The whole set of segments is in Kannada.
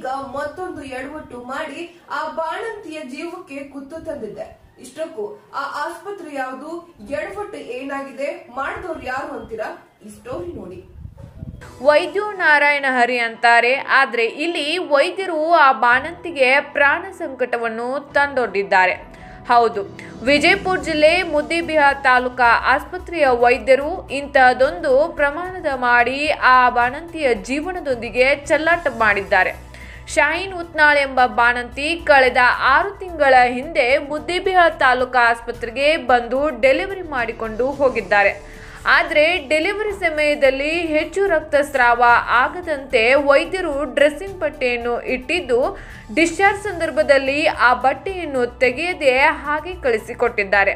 ಈಗ ಮತ್ತೊಂದು ಎಡವಟ್ಟು ಮಾಡಿ ಆ ಬಾಣಂತಿಯ ಜೀವಕ್ಕೆ ಕುತ್ತು ತಂದಿದೆ ಇಷ್ಟಕ್ಕೂ ಆ ಆಸ್ಪತ್ರೆ ಯಾವುದು ಎಡವಟ್ಟು ಏನಾಗಿದೆ ಮಾಡಿದವ್ರು ಯಾರು ಅಂತೀರಾ ಈ ಸ್ಟೋರಿ ನೋಡಿ ವೈದ್ಯು ನಾರಾಯಣ ಹರಿ ಅಂತಾರೆ ಆದರೆ ಇಲ್ಲಿ ವೈದ್ಯರು ಆ ಬಾಣಂತಿಗೆ ಪ್ರಾಣ ಸಂಕಟವನ್ನು ತಂದೊಡ್ಡಿದ್ದಾರೆ ಹೌದು ವಿಜಯಪುರ ಜಿಲ್ಲೆ ಮುದ್ದೇಬಿಹಾರ್ ತಾಲೂಕಾ ಆಸ್ಪತ್ರೆಯ ವೈದ್ಯರು ಇಂತಹದೊಂದು ಪ್ರಮಾಣದ ಮಾಡಿ ಆ ಬಾಣಂತಿಯ ಜೀವನದೊಂದಿಗೆ ಚೆಲ್ಲಾಟ ಮಾಡಿದ್ದಾರೆ ಶಾಹೀನ್ ಉತ್ನಾಳ್ ಎಂಬ ಬಾಣಂತಿ ಕಳೆದ ಆರು ತಿಂಗಳ ಹಿಂದೆ ಮುದ್ದೇಬಿಹಾರ್ ತಾಲೂಕಾ ಆಸ್ಪತ್ರೆಗೆ ಬಂದು ಡೆಲಿವರಿ ಮಾಡಿಕೊಂಡು ಹೋಗಿದ್ದಾರೆ ಆದರೆ ಡೆಲಿವರಿ ಸಮಯದಲ್ಲಿ ಹೆಚ್ಚು ರಕ್ತಸ್ರಾವ ಆಗದಂತೆ ವೈದ್ಯರು ಡ್ರೆಸ್ಸಿಂಗ್ ಬಟ್ಟೆಯನ್ನು ಇಟ್ಟಿದ್ದು ಡಿಸ್ಚಾರ್ಜ್ ಸಂದರ್ಭದಲ್ಲಿ ಆ ಬಟ್ಟೆಯನ್ನು ತೆಗೆಯದೆ ಹಾಗೆ ಕಳಿಸಿಕೊಟ್ಟಿದ್ದಾರೆ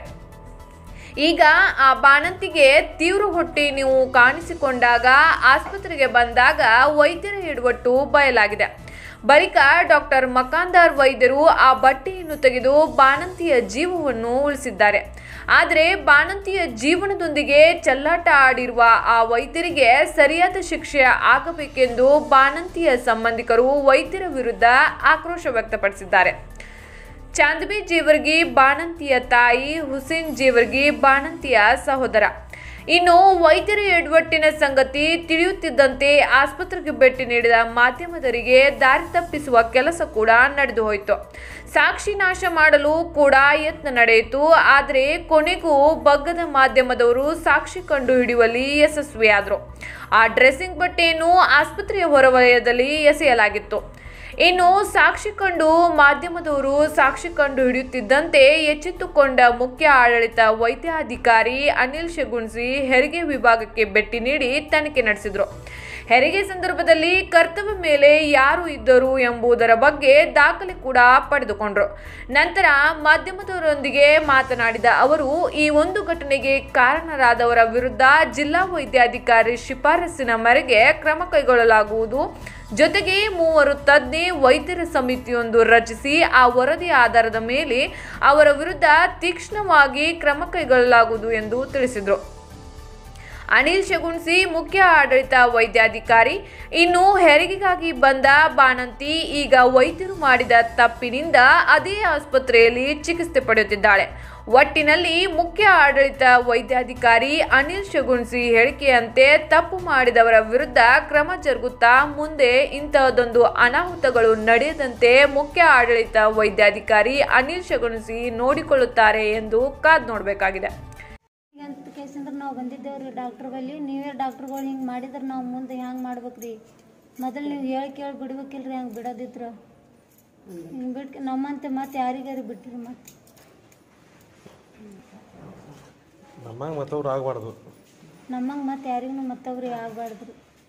ಈಗ ಆ ಬಾಣಂತಿಗೆ ತೀವ್ರ ಹೊಟ್ಟೆ ನೀವು ಕಾಣಿಸಿಕೊಂಡಾಗ ಆಸ್ಪತ್ರೆಗೆ ಬಂದಾಗ ವೈದ್ಯರ ಎಡವಟ್ಟು ಬಯಲಾಗಿದೆ ಬಳಿಕ ಡಾಕ್ಟರ್ ಮಕಾಂದಾರ್ ವೈದ್ಯರು ಆ ಬಟ್ಟೆಯನ್ನು ತೆಗೆದು ಬಾಣಂತಿಯ ಜೀವವನ್ನು ಉಳಿಸಿದ್ದಾರೆ ಆದರೆ ಬಾಣಂತಿಯ ಜೀವನದೊಂದಿಗೆ ಚೆಲ್ಲಾಟ ಆಡಿರುವ ಆ ವೈದ್ಯರಿಗೆ ಸರಿಯಾದ ಶಿಕ್ಷೆ ಆಗಬೇಕೆಂದು ಬಾಣಂತಿಯ ಸಂಬಂಧಿಕರು ವೈದ್ಯರ ವಿರುದ್ಧ ಆಕ್ರೋಶ ವ್ಯಕ್ತಪಡಿಸಿದ್ದಾರೆ ಚಾಂದಬಿ ಜೇವರ್ಗಿ ಬಾಣಂತಿಯ ತಾಯಿ ಹುಸೇನ್ ಜೇವರ್ಗಿ ಬಾಣಂತಿಯ ಸಹೋದರ ಇನ್ನು ವೈದ್ಯರ ಎಡವಟ್ಟಿನ ಸಂಗತಿ ತಿಳಿಯುತ್ತಿದ್ದಂತೆ ಆಸ್ಪತ್ರೆಗೆ ಭೇಟಿ ನೀಡಿದ ಮಾಧ್ಯಮದರಿಗೆ ದಾರಿ ತಪ್ಪಿಸುವ ಕೆಲಸ ಕೂಡ ನಡೆದು ಹೋಯಿತು ಸಾಕ್ಷಿ ನಾಶ ಮಾಡಲು ಕೂಡ ಯತ್ನ ನಡೆಯಿತು ಆದರೆ ಕೊನೆಗೂ ಬಗ್ಗದ ಮಾಧ್ಯಮದವರು ಸಾಕ್ಷಿ ಕಂಡು ಹಿಡಿಯುವಲ್ಲಿ ಯಶಸ್ವಿಯಾದರು ಆ ಡ್ರೆಸ್ಸಿಂಗ್ ಬಟ್ಟೆಯನ್ನು ಆಸ್ಪತ್ರೆಯ ಹೊರವಲಯದಲ್ಲಿ ಎಸೆಯಲಾಗಿತ್ತು ಇನ್ನು ಸಾಕ್ಷಿ ಕಂಡು ಮಾಧ್ಯಮದವರು ಸಾಕ್ಷಿ ಕಂಡು ಹಿಡಿಯುತ್ತಿದ್ದಂತೆ ಎಚ್ಚೆತ್ತುಕೊಂಡ ಮುಖ್ಯ ಆಡಳಿತ ವೈದ್ಯಾಧಿಕಾರಿ ಅನಿಲ್ ಶಗುನ್ಸಿ ಹೆರಿಗೆ ವಿಭಾಗಕ್ಕೆ ಭೇಟಿ ನೀಡಿ ತನಿಖೆ ನಡೆಸಿದರು ಹೆರಿಗೆ ಸಂದರ್ಭದಲ್ಲಿ ಕರ್ತವ್ಯ ಮೇಲೆ ಯಾರು ಇದ್ದರು ಎಂಬುದರ ಬಗ್ಗೆ ದಾಖಲೆ ಕೂಡ ಪಡೆದುಕೊಂಡರು ನಂತರ ಮಾಧ್ಯಮದವರೊಂದಿಗೆ ಮಾತನಾಡಿದ ಅವರು ಈ ಒಂದು ಘಟನೆಗೆ ಕಾರಣರಾದವರ ವಿರುದ್ಧ ಜಿಲ್ಲಾ ವೈದ್ಯಾಧಿಕಾರಿ ಶಿಫಾರಸ್ಸಿನ ಮೇರೆಗೆ ಕ್ರಮ ಕೈಗೊಳ್ಳಲಾಗುವುದು ಜೊತೆಗೆ ಮೂವರು ತಜ್ಞೆ ವೈದ್ಯರ ಸಮಿತಿಯೊಂದು ರಚಿಸಿ ಆ ವರದಿ ಆಧಾರದ ಮೇಲೆ ಅವರ ವಿರುದ್ಧ ತೀಕ್ಷ್ಣವಾಗಿ ಕ್ರಮ ಕೈಗೊಳ್ಳಲಾಗುವುದು ಎಂದು ತಿಳಿಸಿದರು ಅನಿಲ್ ಶಗುನ್ಸಿ ಮುಖ್ಯ ಆಡಳಿತ ವೈದ್ಯಾಧಿಕಾರಿ ಇನ್ನು ಹೆರಿಗೆಗಾಗಿ ಬಂದ ಬಾಣಂತಿ ಈಗ ವೈದ್ಯರು ಮಾಡಿದ ತಪ್ಪಿನಿಂದ ಅದೇ ಆಸ್ಪತ್ರೆಯಲ್ಲಿ ಚಿಕಿತ್ಸೆ ಪಡೆಯುತ್ತಿದ್ದಾಳೆ ಒಟ್ಟಿನಲ್ಲಿ ಮುಖ್ಯ ಆಡಳಿತ ವೈದ್ಯಾಧಿಕಾರಿ ಅನಿಲ್ ಶಗುನ್ಸಿ ಹೇಳಿಕೆಯಂತೆ ತಪ್ಪು ಮಾಡಿದವರ ವಿರುದ್ಧ ಕ್ರಮ ಜರುಗುತ್ತಾ ಮುಂದೆ ಇಂತಹದೊಂದು ಅನಾಹುತಗಳು ನಡೆಯದಂತೆ ಮುಖ್ಯ ಆಡಳಿತ ವೈದ್ಯಾಧಿಕಾರಿ ಅನಿಲ್ ಶಗುನ್ಸಿ ನೋಡಿಕೊಳ್ಳುತ್ತಾರೆ ಎಂದು ಕಾದ್ ನೋಡಬೇಕಾಗಿದೆ ಅಂತ ಕೇಸಂದ್ರೆ ನಾವು ಬಂದಿದ್ದೇವ್ರಿ ಡಾಕ್ಟ್ರ್ ಬಲ್ಲಿ ನೀವೇ ಡಾಕ್ಟ್ರುಗಳು ಹಿಂಗೆ ಮಾಡಿದ್ರೆ ನಾವು ಮುಂದೆ ಹೆಂಗೆ ಮಾಡ್ಬೇಕ್ರಿ ಮೊದಲು ನೀವು ಹೇಳಿ ಕೇಳಿ ಬಿಡ್ಬೇಕಿಲ್ರಿ ಹಂಗೆ ಬಿಡೋದಿದ್ರು ಹಿಂಗೆ ಬಿಟ್ಟು ನಮ್ಮಂತೆ ಮತ್ತೆ ಯಾರಿಗಾರಿ ಬಿಟ್ಟಿರಿ ಮತ್ತೆ ನಮ್ಮಂಗೆ ಮತ್ತವ್ರು ಆಗಬಾರ್ದು ನಮ್ಮಂಗೆ ಮತ್ತೆ ಯಾರಿಗೂ ಮತ್ತೊಬ್ರಿಗೆ ಆಗ್ಬಾರ್ದ್ರಿ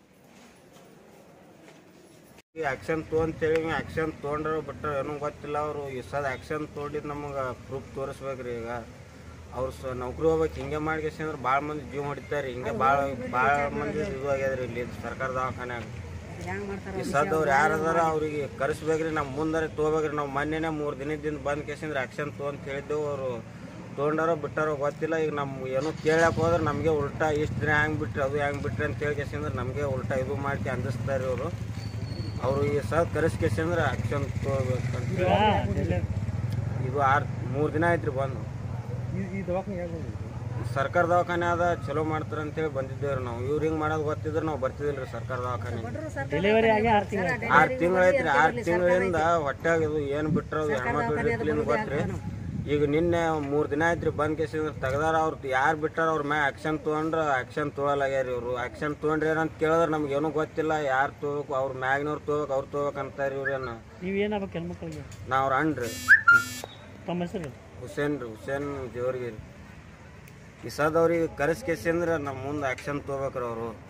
ಈ ಆ್ಯಕ್ಷನ್ ತೊಗೊಂತೇಳಿ ಆ್ಯಕ್ಷನ್ ತೊಗೊಂಡ್ರ ಬಿಟ್ರೆ ಏನೂ ಗೊತ್ತಿಲ್ಲ ಅವರು ಈ ಸದ ಆ್ಯಕ್ಷನ್ ತೊಗೊಂಡಿದ್ದು ನಮಗೆ ಪ್ರೂಫ್ ತೋರಿಸ್ಬೇಕ್ರಿ ಈಗ ಅವ್ರು ಸ ನೌಕರಿ ಹೋಗ್ಬೇಕು ಹಿಂಗೆ ಮಾಡ್ಕೇಸಿ ಅಂದ್ರೆ ಭಾಳ ಮಂದಿ ಜೀವ ಹೊಡಿತಾರೆ ಹಿಂಗೆ ಭಾಳ ಭಾಳ ಮಂದಿ ಇದು ಆಗ್ಯದ್ರಿ ಇಲ್ಲಿ ಸರ್ಕಾರ ದವಾಖಾನ್ಯಾಗ ಈ ಸದವ್ರು ಯಾರದಾರ ಅವ್ರಿಗೆ ಕರೆಸ್ಬೇಕ್ರಿ ನಮ್ಮ ಮುಂದಾರೆ ತೊಗೋಬೇಕ್ರಿ ನಾವು ಮೊನ್ನೆನೇ ಮೂರು ದಿನದಿಂದ ಬಂದ್ ಕೇಸಿಂದ್ರೆ ಆ್ಯಕ್ಷನ್ ತೊಗೊಂತ ಹೇಳಿದ್ದೆವು ಅವರು ತೊಗೊಂಡಾರೋ ಬಿಟ್ಟಾರೋ ಗೊತ್ತಿಲ್ಲ ಈಗ ನಮ್ಮ ಏನೋ ಕೇಳಕ್ಕೆ ಹೋದ್ರೆ ನಮಗೆ ಉಲ್ಟಾ ಇಷ್ಟು ದಿನ ಹೆಂಗೆ ಬಿಟ್ರಿ ಅದು ಹೆಂಗೆ ಬಿಟ್ರಿ ಅಂತ ಹೇಳಿ ಕೇಸಿಂದ್ರೆ ನಮಗೆ ಉಲ್ಟಾ ಇದು ಮಾಡ್ಕೆ ಅಂದಿಸ್ತಾರೆ ಇವರು ಅವರು ಈ ಸದ್ ಕರೆಸ್ಕೇಸಿ ಅಂದ್ರೆ ಆಕ್ಷನ್ ತಗೋಬೇಕಂತ ಇದು ಆರು ಮೂರು ದಿನ ಆಯ್ತು ರೀ ಬಂದು ಈ ದವಾಖಾನೆ ಯಾಕೆ ಸರ್ಕಾರ ದವಾಖಾನೆ ಅದ ಚಲೋ ಮಾಡ್ತಾರೆ ಅಂತೇಳಿ ಬಂದಿದ್ದೇವ್ರಿ ನಾವು ಇವ್ರು ಹಿಂಗೆ ಮಾಡೋದು ಗೊತ್ತಿದ್ರೆ ನಾವು ಬರ್ತಿದಿಲ್ಲ ರೀ ಸರ್ಕಾರ ದವಾಖಾನೆ ಡೆಲಿವರಿ ಆಗಿ ಆರು ತಿಂಗಳು ಆರು ತಿಂಗಳು ಐತ್ರಿ ಆರು ತಿಂಗಳಿಂದ ಹೊಟ್ಯಾಗ ಇದು ಏನು ಬಿಟ್ರ ಹೆಣ್ಮಕ್ಳು ಇರ್ಲಿಲ್ಲ ಗೊತ್ತ್ರಿ ಈಗ ನಿನ್ನೆ ಮೂರು ದಿನ ಆಯ್ತು ರೀ ಬಂದ್ ಕೇಸಿ ತೆಗ್ದಾರ ಅವ್ರು ಯಾರು ಬಿಟ್ಟಾರ ಅವ್ರ ಮ್ಯಾಗ ಆಕ್ಷನ್ ತೊಗೊಂಡ್ರ ಆಕ್ಷನ್ ತೊಗೊಲಾಗ್ಯಾರ ಇವರು ಆಕ್ಷನ್ ತೊಗೊಂಡ್ರಿ ಏನಂತ ಕೇಳಿದ್ರೆ ನಮ್ಗೆ ಏನೂ ಗೊತ್ತಿಲ್ಲ ಯಾರು ತೊಗೋಬೇಕು ಅವ್ರ ಮ್ಯಾಗ್ನವ್ರು ತೊಗೋಬೇಕು ಅವ್ರು ತೊಗೋಬೇಕು ಅಂತಾರೆ ಇವ್ರೇನು ನೀವು ಏನಾಗಬೇಕು ಹೆಣ್ಮಕ್ಳಿಗೆ ನಾವು ಅವ್ರ ಅಣ್ರಿ ತಮ್ಮ ಹೆಸರು ಹುಸೇನ್ ರೀ ಹುಸೇನ್ ದೇವ್ರಿಗೆ ರೀ ಈ ಸದವ್ರಿಗೆ ಕರೆಸ್ಕೇಸಿ ಅಂದ್ರೆ ನಮ್ಮ ಮುಂದೆ ಆಕ್ಷನ್ ತೊಗೋಬೇಕ್ರಿ ಅವರು